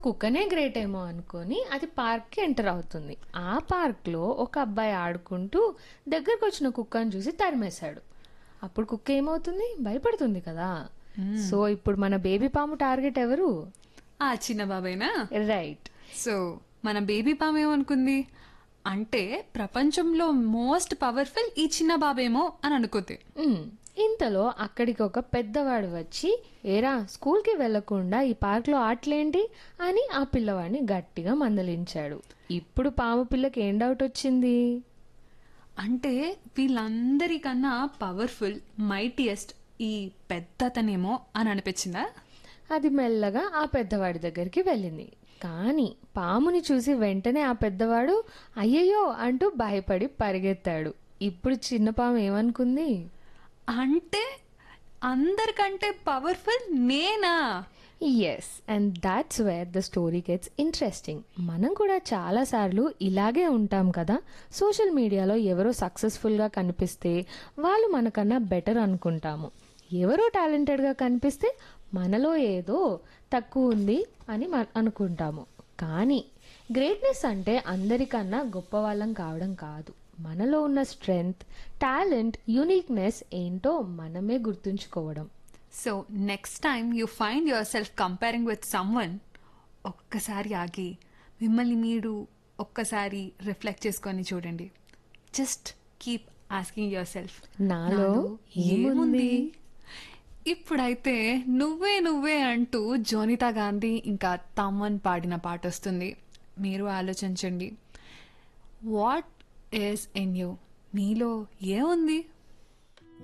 కుక్కనే great ఏమో అనుకొని అది పార్క్కి ఎంటర్ అవుతుంది ఆ పార్క్లో ఒక అబ్బాయి ఆడుకుంటూ దగ్గరకు వచ్చిన కుక్కను చూసి తరిమేశాడు అప్పుడు కుక్క ఏమవుతుంది భయపడుతుంది కదా సో ఇప్పుడు మన బేబీ పాము టార్గెట్ ఎవరు ఆ చిన్న బాబేనా రైట్ సో మన బేబీ పామ్ ఏమనుకుంది అంటే ప్రపంచంలో మోస్ట్ పవర్ఫుల్ ఈ చిన్న బాబేమో అని అనుకుంది మ్మ్. ఇంతలో అక్కడికి ఒక పెద్దవాడు వచ్చి ఏరా స్కూల్కి వెళ్లకుండా ఈ పార్క్లో ఆటలేంటి అని ఆ పిల్లవాడిని గట్టిగా మందలించాడు ఇప్పుడు పాము పిల్లకి ఏం డౌట్ వచ్చింది అంటే వీళ్ళందరికన్నా పవర్ఫుల్ మైటియెస్ట్ ఈ పెద్దతనేమో అని అనిపించిందా అది మెల్లగా ఆ పెద్దవాడి దగ్గరికి వెళ్ళింది కానీ పాముని చూసి వెంటనే ఆ పెద్దవాడు అయ్యయ్యో అంటూ భయపడి పరిగెత్తాడు ఇప్పుడు చిన్న పాము ఏమనుకుంది అంటే అందరికంటే పవర్ఫుల్ నేనా yes and that's where the story gets interesting మనం కూడా చాలాసార్లు ఇలాగే ఉంటాం కదా సోషల్ మీడియాలో ఎవరో సక్సెస్ఫుల్గా కనిపిస్తే వాళ్ళు మనకన్నా బెటర్ అనుకుంటాము ఎవరో టాలెంటెడ్గా కనిపిస్తే మనలో ఏదో తక్కువ ఉంది అని మన- అనుకుంటాము కానీ గ్రేట్నెస్ అంటే అందరికన్నా గొప్ప వాళ్ళం కావడం కాదు మనలో ఉన్న స్ట్రెంగ్త్ టాలెంట్ యూనిక్నెస్ ఏంటో మనమే గుర్తుంచుకోవడం so next time you find yourself comparing with someone ఒక్కసారి ఆగి మిమ్మల్ని మీరు ఒక్కసారి రిఫ్లెక్ట్ చేసుకొని చూడండి just keep asking yourself నాలో ఏముంది? ఇప్పుడైతే నువ్వే నువ్వే అంటూ జోనితా గాంధీ ఇంకా తమ్మన్ పాడిన పాట వస్తుంది మీరు ఆలోచించండి వాట్ ఈస్ ఇన్ యూ నీలో ఏముంది